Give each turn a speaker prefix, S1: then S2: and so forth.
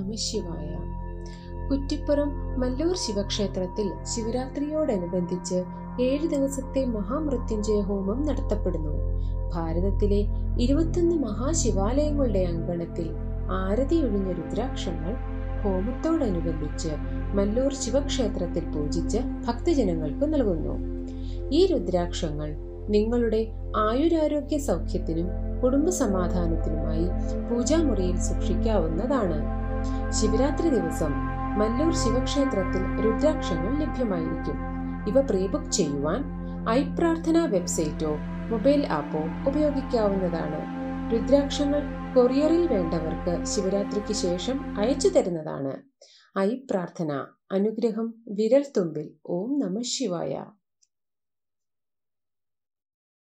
S1: നമ ശിവായ കുറ്റിപ്പുറം മല്ലൂർ ശിവക്ഷേത്രത്തിൽ ശിവരാത്രിയോടനുബന്ധിച്ച് ഏഴ് ദിവസത്തെ മഹാമൃത്യുഞ്ജയ ഹോമം നടത്തപ്പെടുന്നു ഭാരതത്തിലെ ഇരുപത്തൊന്ന് മഹാശിവാലയങ്ങളുടെ അങ്കണത്തിൽ ആരതിയൊഴിഞ്ഞ രുദ്രാക്ഷങ്ങൾ ഹോമത്തോടനുബന്ധിച്ച് മല്ലൂർ ശിവക്ഷേത്രത്തിൽ പൂജിച്ച് ഭക്തജനങ്ങൾക്ക് നൽകുന്നു ഈ രുദ്രാക്ഷങ്ങൾ നിങ്ങളുടെ ആയുരാരോഗ്യ സൗഖ്യത്തിനും കുടുംബസമാധാനത്തിനുമായി പൂജാമുറിയിൽ സൂക്ഷിക്കാവുന്നതാണ് ശിവരാത്രി ദിവസം മല്ലൂർ ശിവക്ഷേത്രത്തിൽ രുദ്രാക്ഷങ്ങൾ ലഭ്യമായിരിക്കും ഇവ പ്രീബുക്ക് ചെയ്യുവാൻ ഐ പ്രാർത്ഥന വെബ്സൈറ്റോ മൊബൈൽ ആപ്പോ ഉപയോഗിക്കാവുന്നതാണ് രുദ്രാക്ഷങ്ങൾ കൊറിയറിൽ വേണ്ടവർക്ക് ശിവരാത്രിക്ക് ശേഷം അയച്ചു തരുന്നതാണ് ഐ പ്രാർത്ഥന അനുഗ്രഹം വിരൽ തുമ്പിൽ ഓം നമ ശിവായ